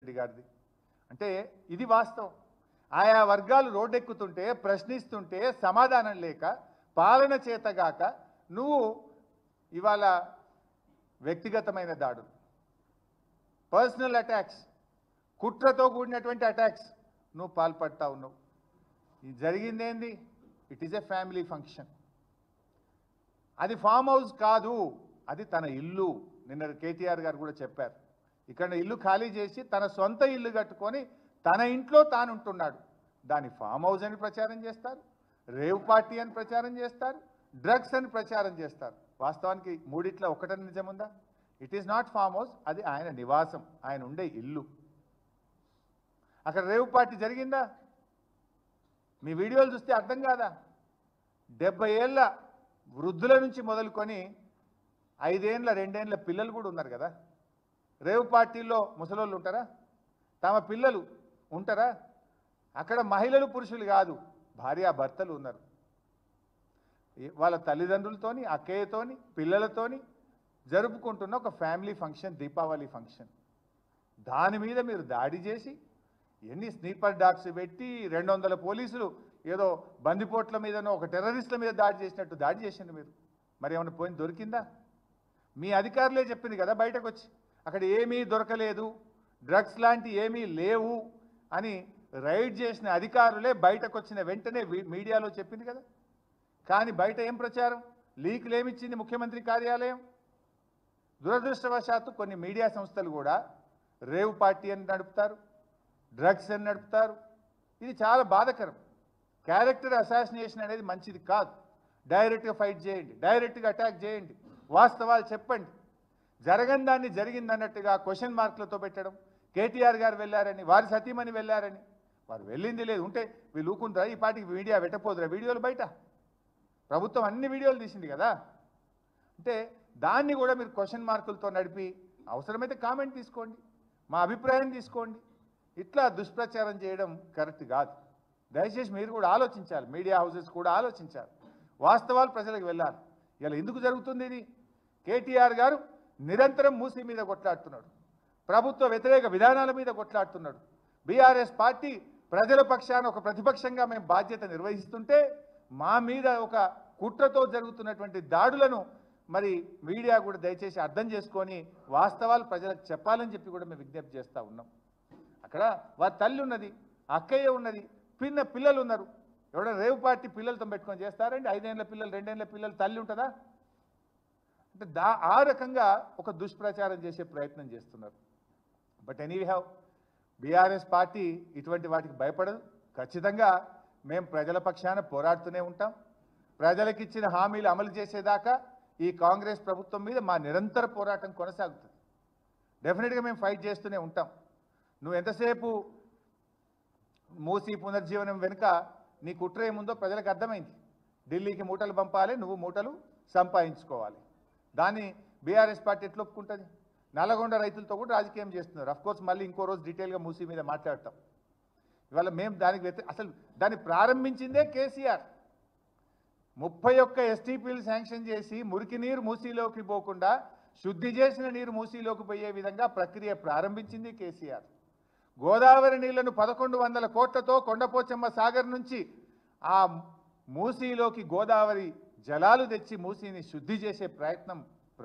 రెడ్డి గారిది అంటే ఇది వాస్తవం ఆయా వర్గాలు రోడ్డెక్కుతుంటే ప్రశ్నిస్తుంటే సమాధానం లేక పాలన చేతగాక నువ్వు ఇవాళ వ్యక్తిగతమైన దాడులు పర్సనల్ అటాక్స్ కుట్రతో కూడినటువంటి అటాక్స్ నువ్వు పాల్పడతా ఉన్నావు ఇది జరిగిందేంది it is a family function అది ఫామ్ హౌస్ కాదు అది తన ఇల్లు నిన్న కేటీఆర్ గారు కూడా చెప్పారు ఇక్కడ ఇల్లు ఖాళీ చేసి తన సొంత ఇల్లు కట్టుకొని తన ఇంట్లో తాను ఉంటున్నాడు దాని ఫామ్ హౌస్ అని ప్రచారం చేస్తారు రేవ్ పార్టీ అని ప్రచారం చేస్తారు డ్రగ్స్ అని ప్రచారం చేస్తారు వాస్తవానికి మూడిట్లో ఒకటని నిజముందా it is not farm house అది ఆయన నివాసం ఆయన ఉండే ఇల్లు అక్కడ రేవ్ పార్టీ జరిగిందా మీ వీడియోలు చూస్తే అర్థం కాదా డెబ్బై ఏళ్ళ వృద్ధుల నుంచి మొదలుకొని ఐదేండ్ల రెండేండ్ల పిల్లలు కూడా ఉన్నారు కదా రేవు పార్టీల్లో ముసలోళ్ళు ఉంటారా తమ పిల్లలు ఉంటారా అక్కడ మహిళలు పురుషులు కాదు భార్యాభర్తలు ఉన్నారు ఈ- వాళ్ళ తల్లిదండ్రులతోని అక్కయ్యతోని పిల్లలతోని జరుపుకుంటున్న ఒక ఫ్యామిలీ ఫంక్షన్ దీపావళి ఫంక్షన్ దాని మీద మీరు దాడి చేసి ఎన్ని స్నీపర్ డాగ్స్ పెట్టి రెండు వందల పోలీసులు ఏదో బందిపోట్ల మీదనో ఒక టెర్రరిస్టుల మీద దాడి చేసినట్టు దాడి చేసిండు మీరు మరి ఏమైనా పోయిన దొరికిందా మీ అధికారులే చెప్పింది కదా బయటకు వచ్చి అక్కడ ఏమీ దొరకలేదు డ్రగ్స్ లాంటి ఏమీ లేవు అని రైడ్ చేసిన అధికారులే బయటకు వచ్చిన వెంటనే వీ- మీడియాలో చెప్పింది కదా కానీ బయట ఏం ప్రచారం లీకులు ఏమిచ్చింది ముఖ్యమంత్రి కార్యాలయం దురదృష్టవశాత్తు కొన్ని మీడియా సంస్థలు కూడా రేవ్ పార్టీ అని నడుపుతారు డ్రగ్స్ అని నడుపుతారు ఇది చాలా బాధకరం క్యారెక్టర్ అసాసినేషన్ అనేది మంచిది కాదు డైరెక్ట్గా ఫైట్ చేయండి డైరెక్ట్గా అటాక్ చేయండి వాస్తవాలు చెప్పండి జరగని దాన్ని జరిగిందన్నట్టుగా క్వశ్చన్ మార్కులతో పెట్టడం కేటీఆర్ గారు వెళ్ళారని వారి సతీమణి వెళ్ళారని వారు వెళ్ళింది లేదు ఉంటే వీళ్ళు ఊకుంటారా ఈ పాటికి మీడియా పెట్టపోదురా వీడియోలు బయట ప్రభుత్వం అన్ని వీడియోలు తీసింది కదా అంటే దాన్ని కూడా మీరు క్వశ్చన్ మార్కులతో నడిపి అవసరమైతే కామెంట్ తీసుకోండి మా అభిప్రాయం తీసుకోండి ఇట్లా దుష్ప్రచారం చేయడం కరెక్ట్ కాదు దయచేసి మీరు కూడా ఆలోచించాలి మీడియా హౌసెస్ కూడా ఆలోచించాలి వాస్తవాలు ప్రజలకు వెళ్ళాలి ఇలా ఎందుకు జరుగుతుంది ఇది కేటీఆర్ గారు నిరంతరం మూసీ మీద కొట్లాడుతున్నాడు ప్రభుత్వ వ్యతిరేక విధానాల మీద కొట్లాడుతున్నాడు బీఆర్ఎస్ పార్టీ ప్రజల పక్షాన ఒక ప్రతిపక్షంగా మేము బాధ్యత నిర్వహిస్తుంటే మా మీద ఒక కుట్రతో జరుగుతున్నటువంటి దాడులను మరి మీడియా కూడా దయచేసి అర్థం చేసుకొని వాస్తవాలు ప్రజలకు చెప్పాలని చెప్పి కూడా మేము విజ్ఞప్తి చేస్తూ ఉన్నాం అక్కడ వారి తల్లి ఉన్నది అక్కయ్య ఉన్నది పిన్న పిల్లలు ఉన్నారు ఎవడో రేవు పార్టీ పిల్లలతో పెట్టుకొని చేస్తారండి ఐదేళ్ల పిల్లలు రెండేళ్ల పిల్లలు తల్లి ఉంటుందా అంటే దా ఆ రకంగా ఒక దుష్ప్రచారం చేసే ప్రయత్నం చేస్తున్నారు but any have BRS party ఇటువంటి వాటికి భయపడదు ఖచ్చితంగా మేము ప్రజల పక్షాన పోరాడుతూనే ఉంటాం ప్రజలకు ఇచ్చిన హామీలు అమలు చేసేదాకా ఈ కాంగ్రెస్ ప్రభుత్వం మీద మా నిరంతర పోరాటం కొనసాగుతుంది డెఫినెట్గా మేము ఫైట్ చేస్తూనే ఉంటాం నువ్వు ఎంతసేపు మూసి పునర్జీవనం వెనుక నీ కుట్ర ఏముందో ప్రజలకు అర్థమైంది ఢిల్లీకి మూటలు పంపాలి నువ్వు మూటలు సంపాదించుకోవాలి దాన్ని బీఆర్ఎస్ పార్టీ ఎట్లా ఒప్పుకుంటుంది నల్లగొండ రైతులతో కూడా రాజకీయం చేస్తున్నారు అఫ్ కోర్స్ మళ్ళీ ఇంకో రోజు డీటెయిల్గా మూసీ మీద మాట్లాడతాం ఇవాళ మేము దానికి వ్యతి అసలు దాన్ని ప్రారంభించిందే కేసీఆర్ ముప్పై ఒక్క ఎస్టీపీలు శాంక్షన్ చేసి మురికి నీరు మూసీలోకి పోకుండా శుద్ధి చేసిన నీరు మూసీలోకి పోయే విధంగా ప్రక్రియ ప్రారంభించింది కేసీఆర్ గోదావరి నీళ్లను పదకొండు వందల కోట్లతో కొండపోచమ్మ సాగర్ నుంచి ఆ మూసీలోకి గోదావరి జలాలు తెచ్చి మూసీని శుద్ధి చేసే ప్రయత్నం